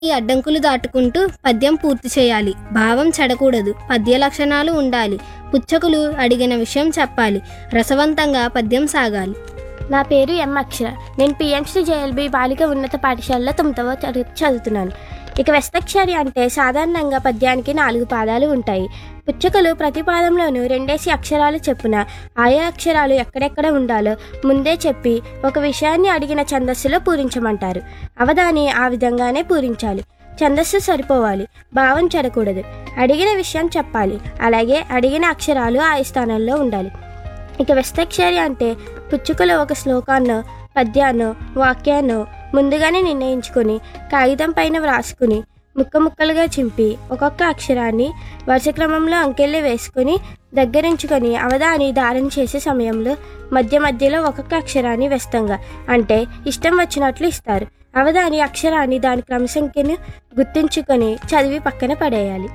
ఈ అడ్డంకులు దాటుకుంటూ పద్యం పూర్తి చేయాలి భావం చెడకూడదు పద్య లక్షణాలు ఉండాలి పుచ్చకులు అడిగిన విషయం చెప్పాలి రసవంతంగా పద్యం సాగాలి నా పేరు ఎం అక్షర నేను పిఎంసి జేఎల్బి బాలిక ఉన్నత పాఠశాలలో తొమ్మిదవ తరగతి చదువుతున్నాను ఇక వెస్తక్షరి అంటే సాధారణంగా పద్యానికి నాలుగు పాదాలు ఉంటాయి పుచ్చకలు ప్రతి పాదంలోనూ రెండేసి అక్షరాలు చెప్పున ఆయా అక్షరాలు ఎక్కడెక్కడ ఉండాలో ముందే చెప్పి ఒక విషయాన్ని అడిగిన ఛందస్సులో పూరించమంటారు అవధాని ఆ విధంగానే పూరించాలి ఛందస్సు సరిపోవాలి భావం చెడకూడదు అడిగిన విషయం చెప్పాలి అలాగే అడిగిన అక్షరాలు ఆ స్థానంలో ఉండాలి ఇక వెస్తక్షరి అంటే పుచ్చుకలో ఒక శ్లోకాన్నో పద్యాన్నో వాక్యాన్నో ముందుగానే నిర్ణయించుకొని కాగితం పైన వ్రాసుకుని ముక్క ముక్కలుగా చింపి ఒక్కొక్క అక్షరాన్ని వరుస క్రమంలో అంకెళ్ళు వేసుకొని దగ్గరించుకొని అవధాని ధారణ చేసే సమయంలో మధ్య మధ్యలో ఒక్కొక్క అక్షరాన్ని వ్యస్తంగా అంటే ఇష్టం వచ్చినట్లు ఇస్తారు అవధాని అక్షరాన్ని దాని క్రమసంఖ్యను గుర్తుంచుకొని చదివి పక్కన పడేయాలి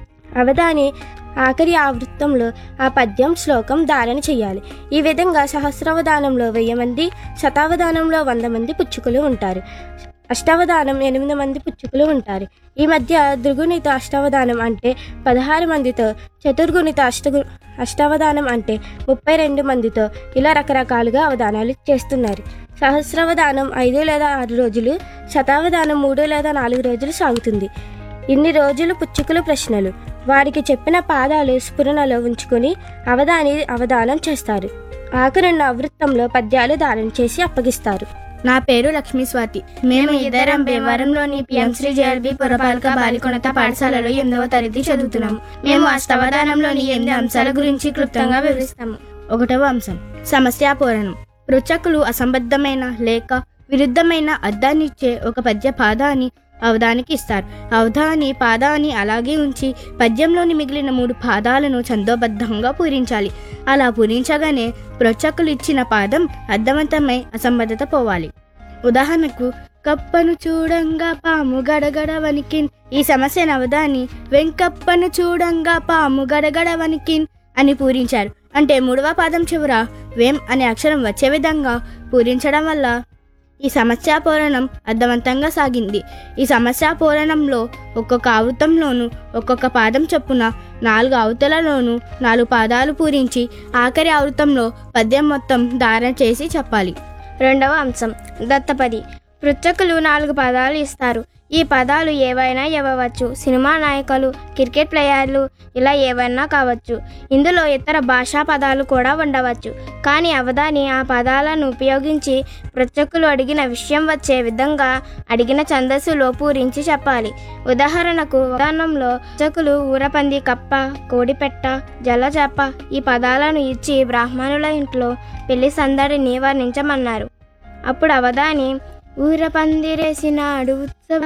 అవధాని ఆఖరి ఆవృత్తంలో ఆ పద్యం శ్లోకం ధారణ చేయాలి ఈ విధంగా సహస్రావధానంలో వెయ్యి మంది శతావధానంలో వంద మంది పుచ్చుకులు ఉంటారు అష్టావధానం ఎనిమిది మంది పుచ్చుకులు ఉంటారు ఈ మధ్య ద్విగుణిత అష్టావధానం అంటే పదహారు మందితో చతుర్గుణిత అష్టగు అష్టావధానం అంటే ముప్పై రెండు మందితో ఇలా రకరకాలుగా అవధానాలు చేస్తున్నారు సహస్రావధానం ఐదు లేదా ఆరు రోజులు శతావధానం మూడు లేదా నాలుగు రోజులు సాగుతుంది ఇన్ని రోజులు పుచ్చుకుల ప్రశ్నలు వారికి చెప్పిన పాదాలు స్ఫురణలో ఉంచుకొని అవధాని అవధానం చేస్తారు ఆఖరున్న అవృత్తంలో పద్యాలు ధారణ చేసి అప్పగిస్తారు నా పేరు లక్ష్మీ స్వాతి మేము ఇద్దరం భీమవరంలోని పిఎం శ్రీ జేఎల్బి పురపాలక బాలికొన్నత పాఠశాలలో ఎనిమిదవ తరగతి చదువుతున్నాము మేము అష్టవధానంలోని ఎనిమిది అంశాల గురించి క్లుప్తంగా వివరిస్తాము ఒకటవ అంశం సమస్యాపూరణం పృచ్చకులు అసంబద్ధమైన లేక విరుద్ధమైన అర్థాన్నిచ్చే ఒక పద్య పాదాన్ని అవధానికి ఇస్తారు అవధాని పాదాన్ని అలాగే ఉంచి పద్యంలోని మిగిలిన మూడు పాదాలను ఛందోబద్ధంగా పూరించాలి అలా పూరించగానే ప్రొచ్చకులు ఇచ్చిన పాదం అర్థవంతమై అసంబద్ధత పోవాలి ఉదాహరణకు కప్పను చూడంగా పాము గడగడ వణికిన్ ఈ సమస్యను అవధాని వెంకప్పను చూడంగా పాము గడగడ వణికిన్ అని పూరించారు అంటే మూడవ పాదం చివర వేం అనే అక్షరం వచ్చే విధంగా పూరించడం వల్ల ఈ సమస్యాపూరణం అర్థవంతంగా సాగింది ఈ సమస్యాపూరణంలో ఒక్కొక్క ఆవృతంలోనూ ఒక్కొక్క పాదం చొప్పున నాలుగు ఆవృతలలోనూ నాలుగు పాదాలు పూరించి ఆఖరి ఆవృతంలో పద్యం మొత్తం ధారణ చేసి చెప్పాలి రెండవ అంశం దత్తపది పృచ్చకులు నాలుగు పదాలు ఇస్తారు ఈ పదాలు ఏవైనా ఇవ్వవచ్చు సినిమా నాయకులు క్రికెట్ ప్లేయర్లు ఇలా ఏవైనా కావచ్చు ఇందులో ఇతర భాషా పదాలు కూడా ఉండవచ్చు కానీ అవధాని ఆ పదాలను ఉపయోగించి పృచ్చకులు అడిగిన విషయం వచ్చే విధంగా అడిగిన ఛందస్సులో పూరించి చెప్పాలి ఉదాహరణకు ఉదాహరణంలో పృచ్చకులు ఊరపంది కప్ప కోడిపెట్ట జలచాప ఈ పదాలను ఇచ్చి బ్రాహ్మణుల ఇంట్లో పెళ్లి సందడిని వర్ణించమన్నారు అప్పుడు అవధాని ఊర పందిరేసినాడు ఉత్సవ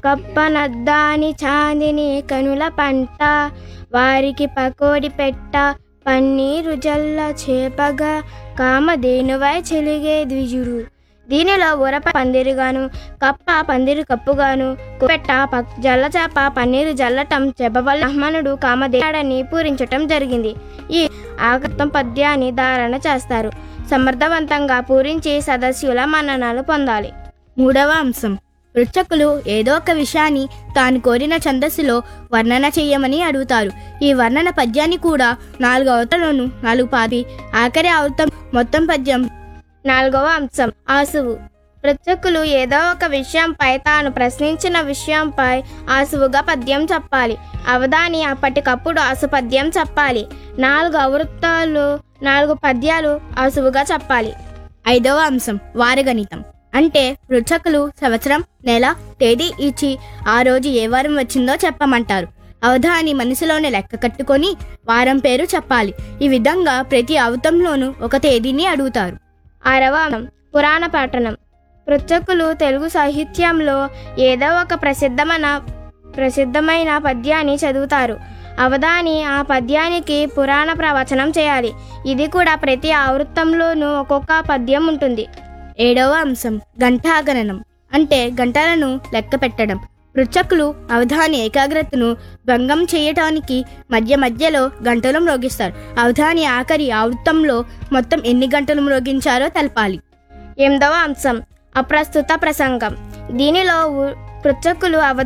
కప్పనద్దాని చాందిని కనుల పంట వారికి పకోడి పెట్ట పన్నీరు జల్ల చేపగా కామధేనువై చెలిగే ద్విజుడు దీనిలో ఊరప పందిరిగాను కప్ప పందిరి కప్పుగాను పెట్ట పక్ జల్లచాప పన్నీరు జల్లటం చెప్పవల్ల బ్రాహ్మణుడు కామదేవుడని పూరించటం జరిగింది ఈ ఆగతం పద్యాన్ని ధారణ చేస్తారు సమర్థవంతంగా పూరించి సదస్యుల మన్ననలు పొందాలి మూడవ అంశం పృచ్చకులు ఏదో ఒక విషయాన్ని తాను కోరిన ఛందస్సులో వర్ణన చెయ్యమని అడుగుతారు ఈ వర్ణన పద్యాన్ని కూడా నాలుగు అవతలను నాలుగు పాది ఆఖరి అవతం మొత్తం పద్యం నాలుగవ అంశం ఆసువు పృచ్చకులు ఏదో ఒక విషయంపై తాను ప్రశ్నించిన విషయంపై ఆసువుగా పద్యం చెప్పాలి అవధాని అప్పటికప్పుడు ఆసు పద్యం చెప్పాలి నాలుగు అవృత్తాలు నాలుగు పద్యాలు ఆసువుగా చెప్పాలి ఐదవ అంశం వారగణితం అంటే పృచ్చకులు సంవత్సరం నెల తేదీ ఇచ్చి ఆ రోజు ఏ వారం వచ్చిందో చెప్పమంటారు అవధాని మనసులోనే లెక్క కట్టుకొని వారం పేరు చెప్పాలి ఈ విధంగా ప్రతి అవతంలోనూ ఒక తేదీని అడుగుతారు ఆరవ అంశం పురాణ పఠనం పృచ్చకులు తెలుగు సాహిత్యంలో ఏదో ఒక ప్రసిద్ధమైన ప్రసిద్ధమైన పద్యాన్ని చదువుతారు అవధాని ఆ పద్యానికి పురాణ ప్రవచనం చేయాలి ఇది కూడా ప్రతి ఆవృత్తంలోనూ ఒక్కొక్క పద్యం ఉంటుంది ఏడవ అంశం గంటాగణనం అంటే గంటలను లెక్క పెట్టడం పృచ్చకులు అవధాని ఏకాగ్రతను భంగం చేయటానికి మధ్య మధ్యలో గంటలు మ్రోగిస్తారు అవధాని ఆఖరి ఆవృత్తంలో మొత్తం ఎన్ని గంటలు మ్రోగించారో తెలపాలి ఎనిమిదవ అంశం అప్రస్తుత ప్రసంగం దీనిలో ఊ- పృచ్చకులు